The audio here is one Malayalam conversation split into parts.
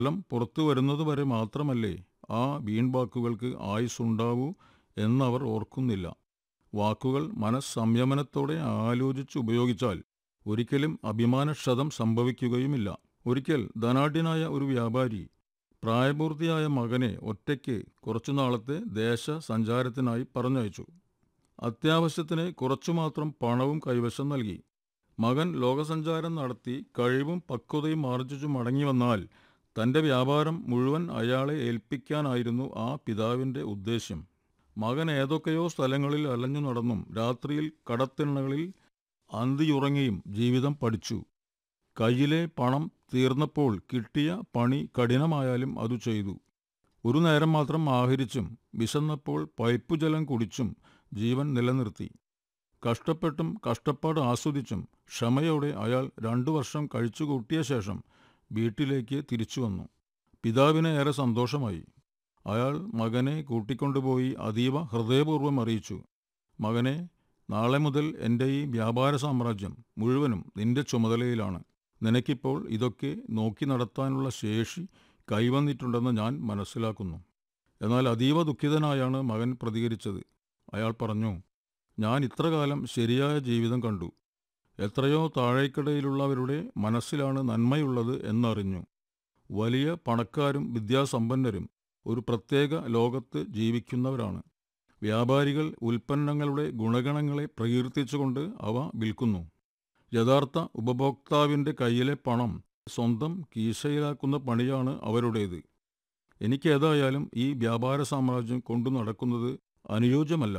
ഫലം പുറത്തു വരുന്നതുവരെ മാത്രമല്ലേ ആ വീൺവാക്കുകൾക്ക് ആയുസ്സുണ്ടാവൂ എന്നവർ ഓർക്കുന്നില്ല വാക്കുകൾ മനസ്സംയമനത്തോടെ ആലോചിച്ച് ഉപയോഗിച്ചാൽ ഒരിക്കലും അഭിമാനക്ഷതം സംഭവിക്കുകയുമില്ല ഒരിക്കൽ ധനാഢ്യനായ ഒരു വ്യാപാരി പ്രായപൂർത്തിയായ മകനെ ഒറ്റയ്ക്ക് കുറച്ചുനാളത്തെ ദേശ സഞ്ചാരത്തിനായി പറഞ്ഞയച്ചു അത്യാവശ്യത്തിന് കുറച്ചുമാത്രം പണവും കൈവശം നൽകി മകൻ ലോകസഞ്ചാരം നടത്തി കഴിവും പക്വതയും ആർജിച്ചു മടങ്ങി വന്നാൽ തൻ്റെ വ്യാപാരം മുഴുവൻ അയാളെ ഏൽപ്പിക്കാനായിരുന്നു ആ പിതാവിൻ്റെ ഉദ്ദേശ്യം മകൻ ഏതൊക്കെയോ സ്ഥലങ്ങളിൽ അലഞ്ഞു നടന്നും രാത്രിയിൽ കടത്തിണ്ണകളിൽ അന്തിയുറങ്ങിയും ജീവിതം പഠിച്ചു കയ്യിലെ പണം തീർന്നപ്പോൾ കിട്ടിയ പണി കഠിനമായാലും അതു ചെയ്തു ഒരു നേരം മാത്രം ആഹരിച്ചും വിശന്നപ്പോൾ പൈപ്പു ജലം കുടിച്ചും ജീവൻ നിലനിർത്തി കഷ്ടപ്പെട്ടും കഷ്ടപ്പാട് ആസ്വദിച്ചും ക്ഷമയോടെ അയാൾ രണ്ടു വർഷം കഴിച്ചുകൂട്ടിയ ശേഷം വീട്ടിലേക്ക് തിരിച്ചു വന്നു പിതാവിന് ഏറെ സന്തോഷമായി അയാൾ മകനെ കൂട്ടിക്കൊണ്ടുപോയി അതീവ ഹൃദയപൂർവ്വം അറിയിച്ചു മകനെ നാളെ മുതൽ എൻ്റെ ഈ വ്യാപാര സാമ്രാജ്യം മുഴുവനും നിന്റെ ചുമതലയിലാണ് നിനക്കിപ്പോൾ ഇതൊക്കെ നോക്കി നടത്താനുള്ള ശേഷി കൈവന്നിട്ടുണ്ടെന്ന് ഞാൻ മനസ്സിലാക്കുന്നു എന്നാൽ അതീവ ദുഃഖിതനായാണ് മകൻ പ്രതികരിച്ചത് അയാൾ പറഞ്ഞു ഞാൻ ഇത്രകാലം ശരിയായ ജീവിതം കണ്ടു എത്രയോ താഴേക്കിടയിലുള്ളവരുടെ മനസ്സിലാണ് നന്മയുള്ളത് എന്നറിഞ്ഞു വലിയ പണക്കാരും വിദ്യാസമ്പന്നരും ഒരു പ്രത്യേക ലോകത്ത് ജീവിക്കുന്നവരാണ് വ്യാപാരികൾ ഉൽപ്പന്നങ്ങളുടെ ഗുണഗണങ്ങളെ പ്രകീർത്തിച്ചുകൊണ്ട് അവ വിൽക്കുന്നു യഥാർത്ഥ ഉപഭോക്താവിൻ്റെ കയ്യിലെ പണം സ്വന്തം കീശയിലാക്കുന്ന പണിയാണ് അവരുടേത് എനിക്കേതായാലും ഈ വ്യാപാര സാമ്രാജ്യം കൊണ്ടു നടക്കുന്നത് അനുയോജ്യമല്ല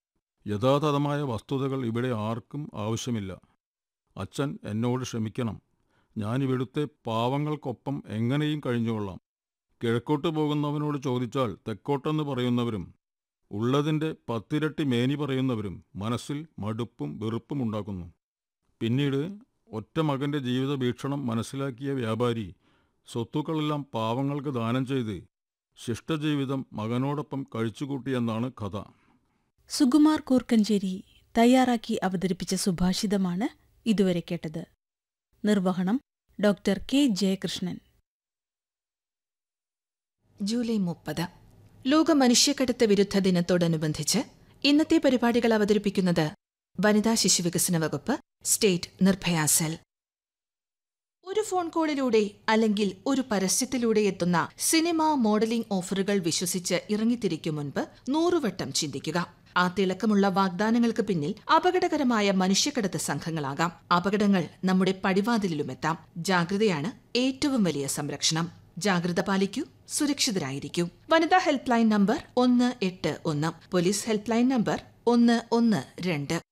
യഥാതഥമായ വസ്തുതകൾ ഇവിടെ ആർക്കും ആവശ്യമില്ല അച്ഛൻ എന്നോട് ക്ഷമിക്കണം ഞാനിവിടുത്തെ പാവങ്ങൾക്കൊപ്പം എങ്ങനെയും കഴിഞ്ഞുകൊള്ളാം കിഴക്കോട്ട് പോകുന്നവനോട് ചോദിച്ചാൽ തെക്കോട്ടെന്ന് പറയുന്നവരും ഉള്ളതിൻ്റെ പത്തിരട്ടി മേനി പറയുന്നവരും മനസ്സിൽ മടുപ്പും വെറുപ്പും ഉണ്ടാക്കുന്നു പിന്നീട് ഒറ്റ മകൻ്റെ ജീവിത വീക്ഷണം മനസ്സിലാക്കിയ വ്യാപാരി സ്വത്തുക്കളെല്ലാം പാവങ്ങൾക്ക് ദാനം ചെയ്ത് ശിഷ്ടജീവിതം മകനോടൊപ്പം കഴിച്ചുകൂട്ടിയെന്നാണ് കഥ സുകുമാർ കൂർക്കഞ്ചേരി തയ്യാറാക്കി അവതരിപ്പിച്ച സുഭാഷിതമാണ് ഇതുവരെ കേട്ടത് നിർവഹണം ഡോക്ടർ കെ ജയകൃഷ്ണൻ ജൂലൈ മുപ്പത് ലോക മനുഷ്യക്കടത്ത് വിരുദ്ധ ദിനത്തോടനുബന്ധിച്ച് ഇന്നത്തെ പരിപാടികൾ അവതരിപ്പിക്കുന്നത് വനിതാ ശിശുവികസന വകുപ്പ് സ്റ്റേറ്റ് നിർഭയ സെൽ ഒരു ഫോൺ കോളിലൂടെ അല്ലെങ്കിൽ ഒരു പരസ്യത്തിലൂടെ എത്തുന്ന സിനിമ മോഡലിംഗ് ഓഫറുകൾ വിശ്വസിച്ച് ഇറങ്ങിത്തിരിക്കും മുൻപ് നൂറുവട്ടം ചിന്തിക്കുക ആ തിളക്കമുള്ള വാഗ്ദാനങ്ങൾക്ക് പിന്നിൽ അപകടകരമായ മനുഷ്യക്കടത്ത് സംഘങ്ങളാകാം അപകടങ്ങൾ നമ്മുടെ പടിവാതിലിലുമെത്താം ജാഗ്രതയാണ് ഏറ്റവും വലിയ സംരക്ഷണം ജാഗ്രത പാലിക്കൂ സുരക്ഷിതരായിരിക്കൂ വനിതാ ഹെൽപ്പ് ലൈൻ നമ്പർ ഒന്ന് എട്ട് ഒന്ന് പോലീസ് ഹെൽപ്പ് ലൈൻ നമ്പർ ഒന്ന് ഒന്ന് രണ്ട്